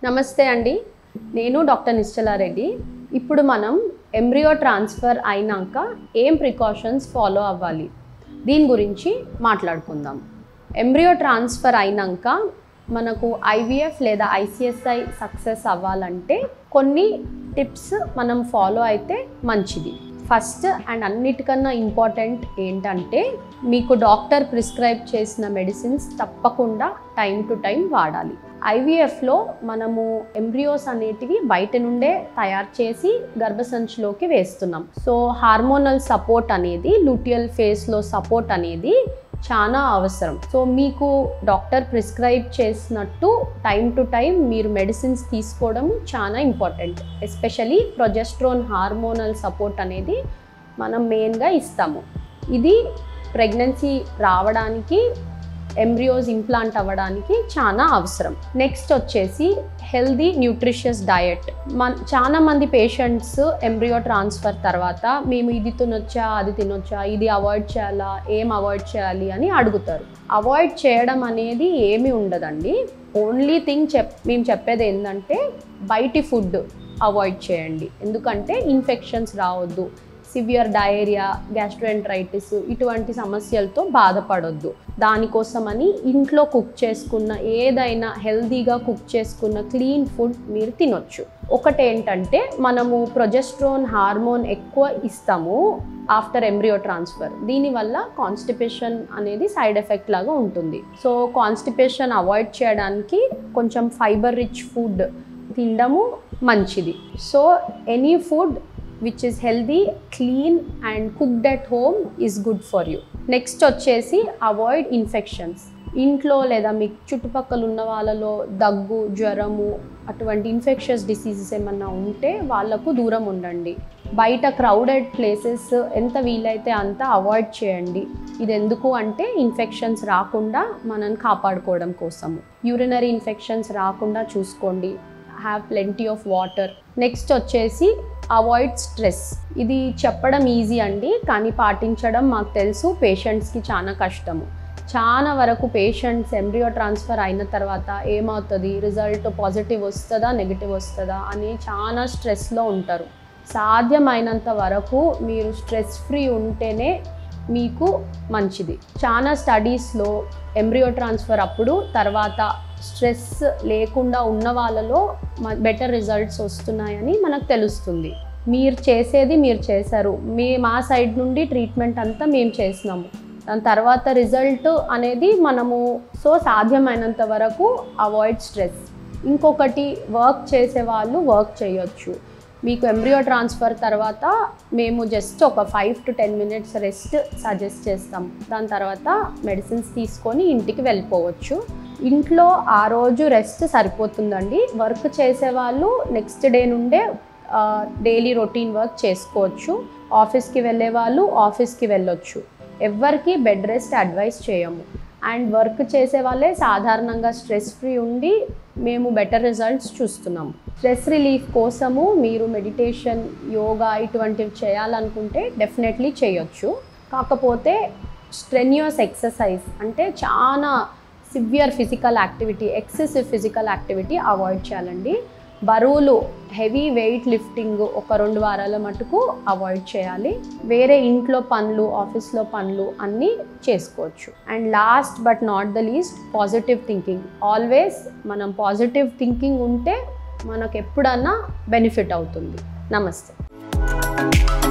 నమస్తే అండి నేను డాక్టర్ నిశ్చలారెడ్డి ఇప్పుడు మనం ఎంబ్రియో ట్రాన్స్ఫర్ అయినాక ఏం ప్రికాషన్స్ ఫాలో అవ్వాలి దీని గురించి మాట్లాడుకుందాం ఎంబ్రియో ట్రాన్స్ఫర్ అయినాక మనకు ఐవీఎఫ్ లేదా ఐసిఎస్ఐ సక్సెస్ అవ్వాలంటే కొన్ని టిప్స్ మనం ఫాలో అయితే మంచిది ఫస్ట్ అండ్ అన్నిటికన్నా ఇంపార్టెంట్ ఏంటంటే మీకు డాక్టర్ ప్రిస్క్రైబ్ చేసిన మెడిసిన్స్ తప్పకుండా టైం టు టైం వాడాలి ఐవీఎఫ్లో మనము ఎంబ్రియోస్ అనేటివి బయట నుండే తయారు చేసి గర్భసంచిలోకి వేస్తున్నాం సో హార్మోనల్ సపోర్ట్ అనేది లూటియల్ ఫేస్లో సపోర్ట్ అనేది చాలా అవసరం సో మీకు డాక్టర్ ప్రిస్క్రైబ్ చేసినట్టు టైం టు టైం మీరు మెడిసిన్స్ తీసుకోవడం చాలా important especially progesterone hormonal support అనేది మనం మెయిన్గా ఇస్తాము ఇది ప్రెగ్నెన్సీ రావడానికి ఎంబ్రియోస్ ఇంప్లాంట్ అవ్వడానికి చాలా అవసరం నెక్స్ట్ వచ్చేసి హెల్దీ న్యూట్రిషియస్ డయట్ మన చాలా మంది పేషెంట్స్ ఎంబ్రియో ట్రాన్స్ఫర్ తర్వాత మేము ఇది తినొచ్చా అది తినొచ్చా ఇది అవాయిడ్ చేయాలా ఏం అవాయిడ్ చేయాలి అని అడుగుతారు అవాయిడ్ చేయడం అనేది ఏమీ ఉండదండి ఓన్లీ థింగ్ చెప్ మేము చెప్పేది ఏంటంటే బయటి ఫుడ్ అవాయిడ్ చేయండి ఎందుకంటే ఇన్ఫెక్షన్స్ రావద్దు సివియర్ డయేరియా గ్యాస్ట్రోఎంట్రైటిస్ ఇటువంటి సమస్యలతో బాధపడొద్దు దానికోసమని ఇంట్లో కుక్ చేసుకున్న ఏదైనా హెల్తీగా కుక్ చేసుకున్న క్లీన్ ఫుడ్ మీరు తినొచ్చు ఒకటి ఏంటంటే మనము ప్రొజెస్ట్రోన్ హార్మోన్ ఎక్కువ ఇస్తాము ఆఫ్టర్ ఎంబ్రియో ట్రాన్స్ఫర్ దీనివల్ల కాన్స్టిపేషన్ అనేది సైడ్ ఎఫెక్ట్ లాగా ఉంటుంది సో కాన్స్టిపేషన్ అవాయిడ్ చేయడానికి కొంచెం ఫైబర్ రిచ్ ఫుడ్ తినడము మంచిది so any food which is healthy clean and cooked at home is good for you next వచ్చేసి అవాయిడ్ ఇన్ఫెక్షన్స్ ఇంట్లో లేదా మీ చుట్టుపక్కల ఉన్న వాళ్ళలో దగ్గు జ్వరము అటువంటి ఇన్ఫెక్షస్ డిసీజెస్ ఏమన్నా ఉంటే వాళ్ళకు దూరం ఉండండి బయట క్రౌడెడ్ ప్లేసెస్ ఎంత వీలైతే అంత అవాయిడ్ చేయండి ఇది ఎందుకు అంటే ఇన్ఫెక్షన్స్ రాకుండా మనల్ని కాపాడుకోవడం కోసము యూరినరీ ఇన్ఫెక్షన్స్ రాకుండా చూసుకోండి have plenty of water next వచ్చేసి అవాయిడ్ స్ట్రెస్ ఇది చెప్పడం ఈజీ అండి కానీ పాటించడం మాకు తెలుసు పేషెంట్స్కి చాలా కష్టము చాలా వరకు పేషెంట్స్ ఎంబ్రియో ట్రాన్స్ఫర్ అయిన తర్వాత ఏమవుతుంది రిజల్ట్ పాజిటివ్ వస్తుందా నెగిటివ్ వస్తుందా అని చాలా స్ట్రెస్లో ఉంటారు సాధ్యమైనంత వరకు మీరు స్ట్రెస్ ఫ్రీ ఉంటేనే మీకు మంచిది చాలా స్టడీస్లో ఎంబ్రియో ట్రాన్స్ఫర్ అప్పుడు తర్వాత స్ట్రెస్ లేకుండా ఉన్న వాళ్ళలో బెటర్ రిజల్ట్స్ వస్తున్నాయని మనకు తెలుస్తుంది మీరు చేసేది మీరు చేశారు మీ మా సైడ్ నుండి ట్రీట్మెంట్ అంతా మేము చేసినాము దాని తర్వాత రిజల్ట్ అనేది మనము సో సాధ్యమైనంత వరకు అవాయిడ్ స్ట్రెస్ ఇంకొకటి వర్క్ చేసే వాళ్ళు వర్క్ చేయొచ్చు మీకు ఎంబ్రియో ట్రాన్స్ఫర్ తర్వాత మేము జస్ట్ ఒక five to ten minutes rest suggest చేస్తాం దాని తర్వాత మెడిసిన్స్ తీసుకొని ఇంటికి వెళ్ళిపోవచ్చు ఇంట్లో ఆ రోజు రెస్ట్ సరిపోతుందండి వర్క్ చేసేవాళ్ళు నెక్స్ట్ డే నుండే డైలీ రొటీన్ వర్క్ చేసుకోవచ్చు ఆఫీస్కి వెళ్ళే వాళ్ళు ఆఫీస్కి వెళ్ళొచ్చు ఎవరికి బెడ్ రెస్ట్ అడ్వైస్ చేయము అండ్ వర్క్ చేసే వాళ్ళే సాధారణంగా స్ట్రెస్ ఫ్రీ ఉండి మేము బెటర్ రిజల్ట్స్ చూస్తున్నాము స్ట్రెస్ రిలీఫ్ కోసము మీరు మెడిటేషన్ యోగా ఇటువంటివి చేయాలనుకుంటే డెఫినెట్లీ చేయొచ్చు కాకపోతే స్ట్రెన్యూస్ ఎక్సర్సైజ్ అంటే చాలా severe physical activity excessive physical activity avoid చేయాలండి బరువులు హెవీ వెయిట్ లిఫ్టింగ్ ఒక రెండు వారాల మటుకు అవాయిడ్ చేయాలి వేరే ఇంట్లో పనులు ఆఫీస్లో పనులు అన్నీ చేసుకోవచ్చు and last but not the least positive thinking always మనం పాజిటివ్ థింకింగ్ ఉంటే మనకు ఎప్పుడన్నా బెనిఫిట్ అవుతుంది నమస్తే